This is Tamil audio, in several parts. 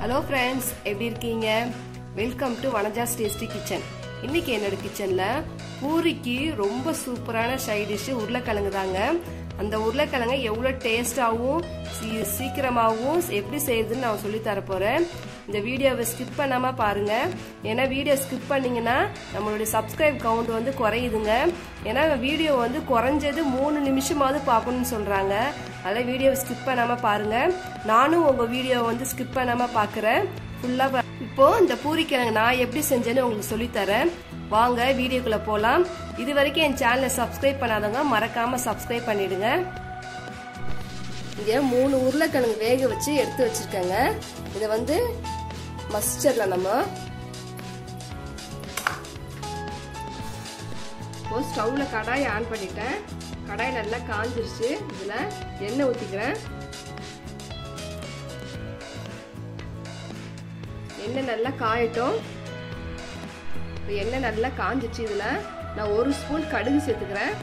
ஹலோ ஃப்ரெண்ட்ஸ் எப்படி இருக்கீங்க welcome to Vanaja's tasty kitchen இன்னைக்கு என்னோட கிச்சனில் பூரிக்கு ரொம்ப சூப்பரான சைட் டிஷ்ஷு உருளைக்கிழங்கு தாங்க அந்த உருளைக்கிழங்கை எவ்வளோ டேஸ்டாகவும் சீ சீக்கிரமாகவும் எப்படி செய்யுதுன்னு நான் சொல்லி தர போகிறேன் இந்த வீடியோவை ஸ்கிப் பண்ணாமல் பாருங்கள் ஏன்னா வீடியோ ஸ்கிப் பண்ணிங்கன்னா நம்மளுடைய சப்ஸ்கிரைப் கவுண்ட் வந்து குறையுதுங்க ஏன்னா வீடியோ வந்து குறைஞ்சது மூணு நிமிஷமாவது பார்க்கணும்னு சொல்கிறாங்க அதனால் வீடியோவை ஸ்கிப் பண்ணாமல் பாருங்கள் நானும் உங்கள் வீடியோவை வந்து ஸ்கிப் பண்ணாமல் பார்க்குறேன் ஃபுல்லாக இப்போ இந்த பூரிக்கிழங்கு நான் எப்படி செஞ்சேன்னு உங்களுக்கு சொல்லித்தரேன் வாங்க வீடியோக்குள்ளே போகலாம் இது வரைக்கும் என் சேனலை சப்ஸ்கிரைப் பண்ணாதவங்க மறக்காமல் சப்ஸ்கிரைப் பண்ணிடுங்க இங்கே மூணு உருளைக்கிழங்கு வேக வச்சு எடுத்து வச்சுருக்கேங்க இதை வந்து மஸ்டரில் நம்ம இப்போ ஸ்டவ்வில் கடாயை ஆன் பண்ணிட்டேன் கடாய் நல்லா காஞ்சிருச்சு இதில் எண்ணெய் ஊற்றிக்கிறேன் எண்ணெய் நல்லா காயட்டும் இப்போ எண்ணெய் நல்லா காஞ்சிச்சு இதில் நான் ஒரு ஸ்பூன் கடுகு சேர்த்துக்கிறேன்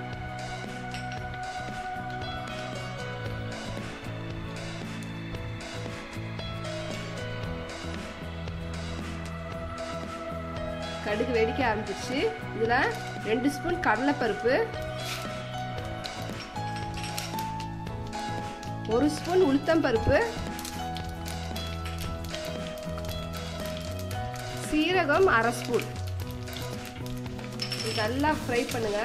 கடுகு வெடிக்க ஆரம்பிச்சிருச்சு இதில் ரெண்டு ஸ்பூன் கடலைப்பருப்பு ஒரு ஸ்பூன் உளுத்தம் பருப்பு சீரகம் அரை ஸ்பூன் இது நல்லா ஃப்ரை பண்ணுங்க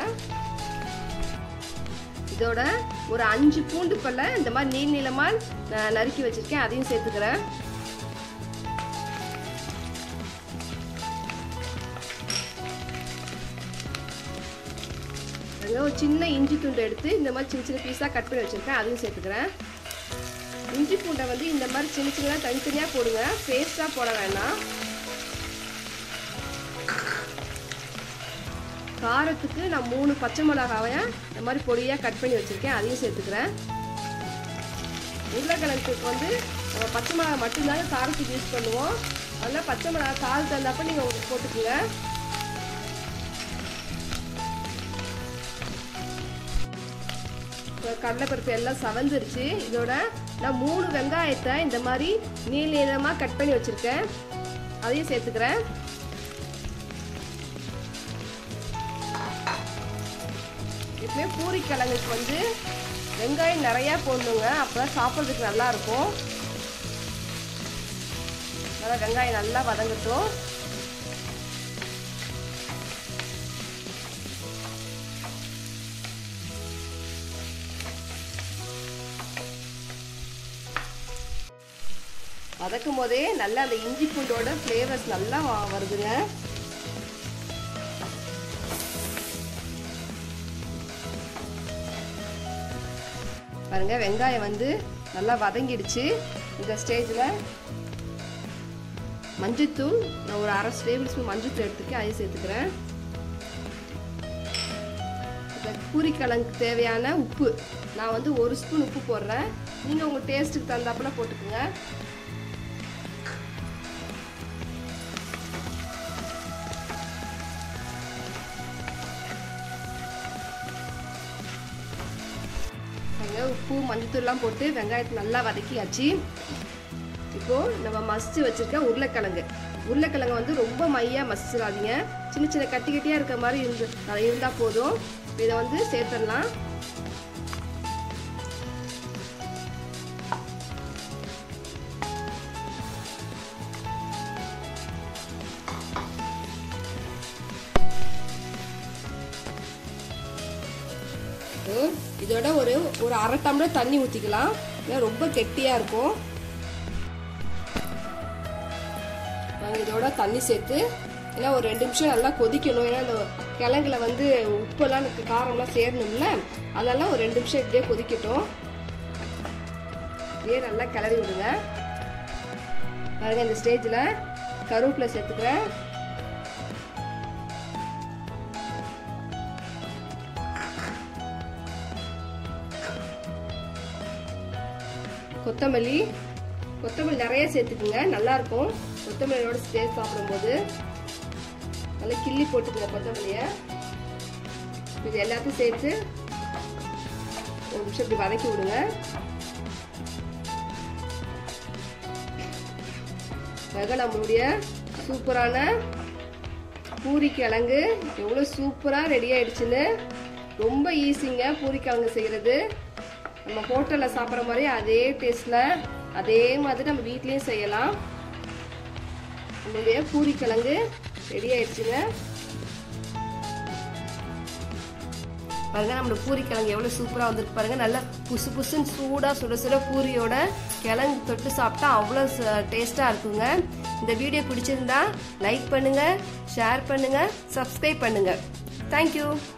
இதோட ஒரு அஞ்சு பூண்டு பல்ல இந்த மாதிரி நீள் நீளமாக நறுக்கி வச்சிருக்கேன் அதையும் சேர்த்துக்கிறேன் ஒரு சின்ன இஞ்சி துண்டை எடுத்து இந்த மாதிரி சின்ன சின்ன பீஸாக கட் பண்ணி வச்சுருக்கேன் அதையும் சேர்த்துக்கிறேன் இஞ்சி பூண்டை வந்து இந்த மாதிரி சின்ன சின்னதாக தனித்தனியாக போடுங்க பேஸ்ட்டாக போட வேண்டாம் காரத்துக்கு நான் மூணு பச்சை மிளகாவை இந்த மாதிரி பொடியாக கட் பண்ணி வச்சுருக்கேன் அதையும் சேர்த்துக்கிறேன் உருளைக்கிழங்குக்கு வந்து நம்ம பச்சை மிளகா மட்டும்தாங்க காரத்துக்கு யூஸ் பண்ணுவோம் அதனால் பச்சை மிளகா கால் தந்தப்போ நீங்கள் போட்டுக்கோங்க கடலைப்பருப்பு எல்லாம் சவந்துருச்சு இதோட நான் மூணு வெங்காயத்தை இந்த மாதிரி நீள நீளமாக கட் பண்ணி வச்சுருக்கேன் அதையும் சேர்த்துக்கிறேன் எப்பவுமே பூரி கிழங்குக்கு வந்து வெங்காயம் நிறையா போடணுங்க அப்போ சாப்பிட்றதுக்கு நல்லா இருக்கும் நல்லா வெங்காயம் நல்லா வதங்கட்டும் வதக்கும் போதே நல்லா அந்த இஞ்சி பூண்டோட ஃப்ளேவர்ஸ் நல்லா வருதுங்க பாருங்க வெங்காயம் வந்து நல்லா வதங்கிடுச்சு இந்த ஸ்டேஜில் மஞ்சத்தூள் நான் ஒரு அரை டேபிள் ஸ்பூன் மஞ்சத்தூள் எடுத்துக்கேன் அதையும் சேர்த்துக்கிறேன் இந்த பூரிக்கிழங்குக்கு தேவையான உப்பு நான் வந்து ஒரு ஸ்பூன் உப்பு போடுறேன் நீங்கள் உங்கள் டேஸ்ட்டுக்கு தகுந்தாப்புல போட்டுக்கோங்க உப்பு மஞ்சத்தூள்லாம் போட்டு வெங்காயத்தை நல்லா வதக்கியாச்சு இப்போது நம்ம மசிச்சு வச்சுருக்க உருளைக்கிழங்கு உருளைக்கிழங்கு வந்து ரொம்ப மையாக மசிச்சிடாதீங்க சின்ன சின்ன கட்டி கட்டியாக இருக்க மாதிரி இருந்து இருந்தால் போதும் இதை வந்து சேர்த்துடலாம் இதோட ஒரு ஒரு அரை டம்ளர் தண்ணி ஊற்றிக்கலாம் ஏன்னா ரொம்ப கெட்டியாக இருக்கும் நாங்கள் இதோட தண்ணி சேர்த்து ஏன்னா ஒரு ரெண்டு நிமிஷம் நல்லா கொதிக்கணும் ஏன்னா இந்த கிழங்குல வந்து உப்பெல்லாம் எனக்கு காரம்லாம் சேரணும்ல அதனால ஒரு ரெண்டு நிமிஷம் இப்படியே கொதிக்கட்டும் இதே நல்லா கிளறி விடுங்க பாருங்க இந்த ஸ்டேஜில் கருவேப்பிலை சேர்த்துக்கிறேன் கொத்தமல்லி கொத்தமல்லி நிறைய சேர்த்துக்குங்க நல்லாயிருக்கும் கொத்தமல்லியோட சேர்த்து சாப்பிடும்போது நல்லா கிள்ளி போட்டுக்குங்க கொத்தமல்லியை இது எல்லாத்தையும் சேர்த்து ஒரு நிமிஷம் இப்படி வதக்கி விடுங்க ஆக நம்மளுடைய சூப்பரான பூரி கிழங்கு எவ்வளோ சூப்பராக ரெடி ஆயிடுச்சுன்னு ரொம்ப ஈஸிங்க பூரி கிழங்கு செய்கிறது நம்ம ஹோட்டலில் சாப்பிட்ற மாதிரி அதே டேஸ்ட்டில் அதே மாதிரி நம்ம வீட்லேயும் செய்யலாம் நம்மளுடைய பூரி கிழங்கு ரெடி ஆயிடுச்சுங்க பாருங்க நம்மளோட பூரி கிழங்கு எவ்வளோ சூப்பராக வந்திருக்கு பாருங்க நல்லா புசு புசுன்னு சூடாக சுட சுட பூரியோட கிழங்கு தொட்டு சாப்பிட்டா அவ்வளோ டேஸ்ட்டாக இருக்குங்க இந்த வீடியோ பிடிச்சிருந்தா லைக் பண்ணுங்க ஷேர் பண்ணுங்க சப்ஸ்கிரைப் பண்ணுங்க தேங்க்யூ